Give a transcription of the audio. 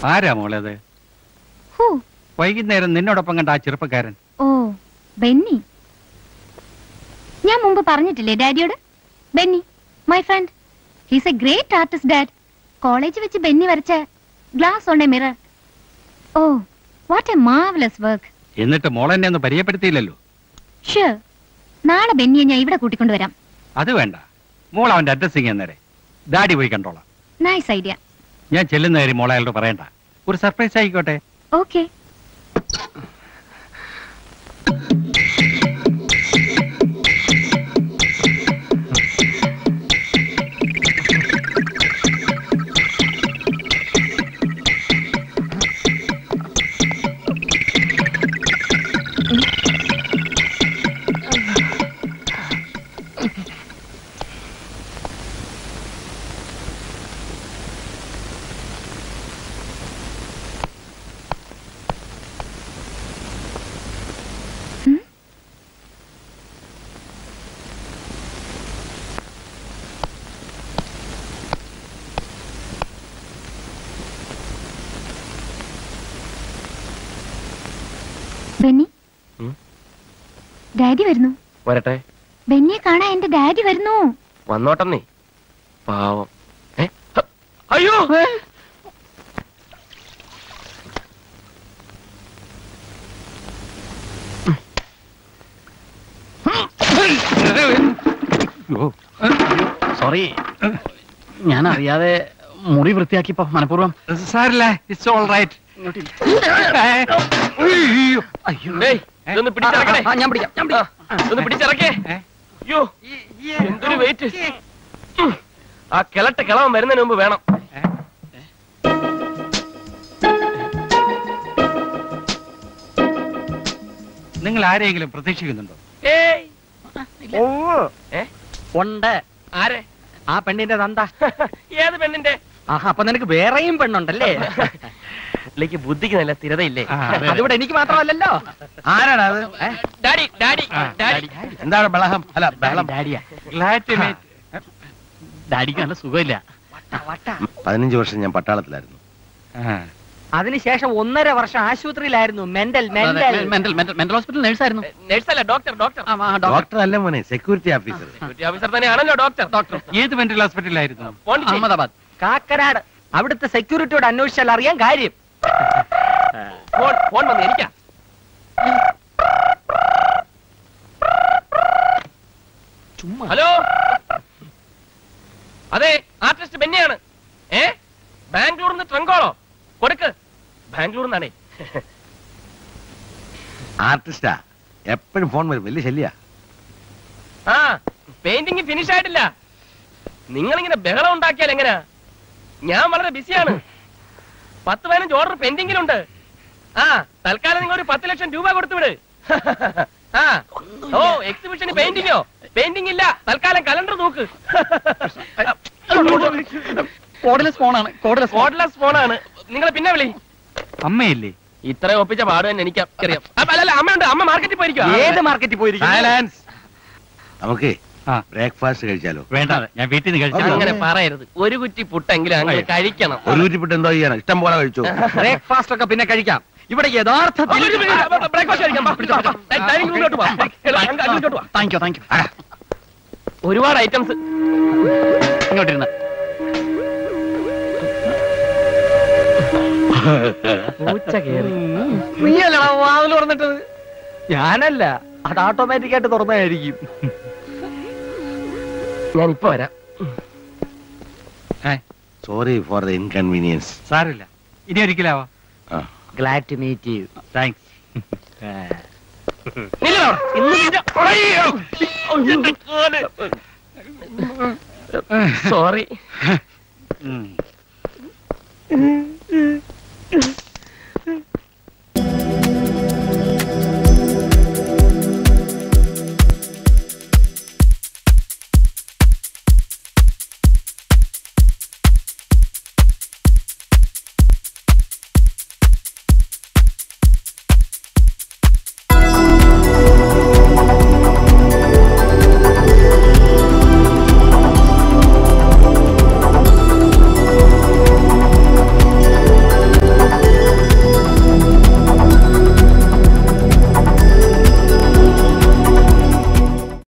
ആരാ മോളെ അത് ഹൂ വൈകുന്നേരം നിന്നോടൊപ്പം കണ്ട ആ ചെറുപ്പക്കാരൻ ഓ ബെന്നി ഞാൻ മുമ്പ് പറഞ്ഞിട്ടില്ലേ ഡാഡിയോട് Benny my friend he's a great artist dad college വെച്ച് ബെന്നി വരച്ച glass on a mirror oh what a marvellous work എന്നിട്ട് മോളെന്നെ ഒന്ന് പരിചയപ്പെടുത്തിയില്ലല്ലോ ഷുവർ നാളെ ബെന്നിയെ ഞാൻ ഇവിടെ കൂട്ടിക്കൊണ്ടുവരാം അത് വേണ്ട മോൾ അവന്റെ അഡ്രസ്സിങ് എന്നേരെ ഡാഡി പോയി കണ്ടോളാം നൈസ് ഐഡിയ ഞാൻ ചെല്ലുന്ന കാര്യം മോളെ അയാളോട് പറയണ്ട ഒരു സർപ്രൈസ് ആയിക്കോട്ടെ ഓക്കെ ബെന്നി ഉം? ഡാഡി വരുന്നു വരട്ടെ ബെന്നിയെ കാണാൻ എന്റെ ഡാഡി വരുന്നു വന്നോട്ടെന്നേ പാവം ഏ? ഹ, അയ്യോ ഓ, സോറി ഞാൻ അറിയാതെ മുറി വൃത്തിയാക്കിപ്പോ മനഃപൂർവ്വം സാരില്ല ഇറ്റ്സ് ഓൾ റൈറ്റ് ഡേയ്, ഇതൊന്ന് പിടിച്ചിറക്കണേ ആ, ഞാൻ പിടിക്കാം ഞാൻ പിടിക്കാം ആ, ഇതൊന്ന് പിടിച്ചിറക്കേ അയ്യോ എന്തൊരു വെയിറ്റ് ആ കിളട്ട് കിളവൻ വരുന്നതിന് മുമ്പ് വേണം നിങ്ങൾ ആരെയെങ്കിലും പ്രതീക്ഷിക്കുന്നുണ്ടോ ഏയ് ഏ? ഉണ്ട് ആരെ ആ പെണ്ണിന്റെ തന്ത ഏത് പെണ്ണിന്റെ ആഹാ അപ്പൊ നിനക്ക് വേറെയും പെണ്ണുണ്ടല്ലേ പുള്ളിക്ക് ബുദ്ധിക്ക് നല്ല സ്ഥിരതയില്ലേ ആ, അതെ. അതിവിടെ എനിക്ക് മാത്രമല്ലല്ലോ ആരാണ് അത് ഡാഡി ഡാഡി ആ, ഡാഡി എന്താണ് ബഹളം അല്ല ബഹളം ഡാഡിയാ Glad to meet- ഡാഡിക്ക് നല്ല സുഖമില്ല പതിനഞ്ച് വർഷം ഞാൻ പട്ടാളത്തിലായിരുന്നു ആ, അതിനുശേഷം ഒന്നര വർഷം ആശുപത്രിയിലായിരുന്നു mental mental mental mental hospital നേഴ്സായിരുന്നു നഴ്സല്ല ഡോക്ടർ ഡോക്ടർ ഡോക്ടർ അല്ല മോനെ സെക്യൂരിറ്റി ഓഫീസർ ഡ്യൂട്ടി ഓഫീസർ തന്നെയാണല്ലോ ഡോക്ടർ ഡോക്ടർ ഏത് മെന്റൽ ഹോസ്പിറ്റലായിരുന്നു പോണ്ടിച്ചേരി. അഹമ്മദാബാദ് കാക്കനാട് അവിടുത്തെ സെക്യൂരിറ്റിയോട് അന്വേഷിച്ചാൽ അറിയാൻ കാര്യം ഫോൺ ഫോൺ വന്ന് എനിക്കാ ചുമ്മാ ഹലോ അതെ ആർട്ടിസ്റ്റ് ബെന്നിയാണ് ഏ ബാംഗ്ലൂരിൽ നിന്ന് ട്രങ്കോളോ കൊടുക്ക് ബാംഗ്ലൂരിൽ നിന്നാണേ ആർട്ടിസ്റ്റാ എപ്പോഴും ഫോൺ വരും വലിയ ശല്യ ആ പെയിന്റിംഗ് ഫിനിഷ് ആയിട്ടില്ല നിങ്ങളിങ്ങനെ ബഹളം ഉണ്ടാക്കിയാൽ എങ്ങനെയാ ഞാൻ വളരെ ബിസിയാണ് പത്ത് പതിനഞ്ച് ഓർഡർ പെൻഡിങ്ങിലുണ്ട് ആ തൽക്കാലം നിങ്ങൾ ഒരു പത്ത് ലക്ഷം രൂപ കൊടുത്തു വിട് ആ ഓ എക്സിബിഷന് പെയിന്റിങ്ങോ പെയിന്റിംഗ് ഇല്ല തൽക്കാലം കലണ്ടർ നോക്ക് കോഡലെസ് ഫോണാണ് കോഡലെസ് കോഡ്ലെസ് ഫോണാണ് നിങ്ങൾ പിന്നെ വിളി അമ്മയില്ലേ ഇത്ര ഒപ്പിച്ച പാട് തന്നെ എനിക്ക് അറിയാം അല്ലല്ല അമ്മയുണ്ട് അമ്മ മാർക്കറ്റിൽ പോയിരിക്കും ഏത് മാർക്കറ്റിൽ പോയിരിക്കും സൈലൻസ് നമുക്ക് ആ. ബ്രേക്ക്ഫാസ്റ്റ് കഴിച്ചാലോ വേണ്ട ഞാൻ വീട്ടിൽ നിന്ന് കഴിച്ചു അങ്ങനെ പറയരുത് ഒരു കുറ്റി പുട്ടെങ്കിലും അങ്ങനെ കഴിക്കണം ഒരു കുറ്റിപ്പെട്ട് എന്തോ ചെയ്യണം ഇഷ്ടം പോലെ കഴിച്ചു ബ്രേക്ക്ഫാസ്റ്റ് ഒക്കെ പിന്നെ കഴിക്കാം ഇവിടെ യഥാർത്ഥത്തിൽ ബ്രേക്ക്ഫാസ്റ്റ് കഴിക്കാം വാ, പിടിച്ചോ, വാ. ഡൈനിങ് റൂമിലോട്ട് വാ. എടാ, അങ്ങ് അങ്ങോട്ട് വാ. താങ്ക് യു താങ്ക് യു ഒരുപാട് ഐറ്റംസ് ഇങ്ങോട്ടിരുന്ന് പൂച്ച കേറി നീയല്ലടാ വാതിൽ തുറന്നിട്ടത് ഞാനല്ല അത് ഓട്ടോമാറ്റിക് ആയിട്ട് തുറന്നതായിരിക്കും ഞാൻ ഇപ്പൊ വരാം സോറി ഫോർ ദ ഇൻകൺവീനിയൻസ് സാരില്ല ഇനി ഒരിക്കലാവാ glad to meet you thanks നില്ലടാ അവിടെ. ഇന്ന് നിന്റെ- അയ്യോ. എന്റെ കാല്. സോറി ഉം.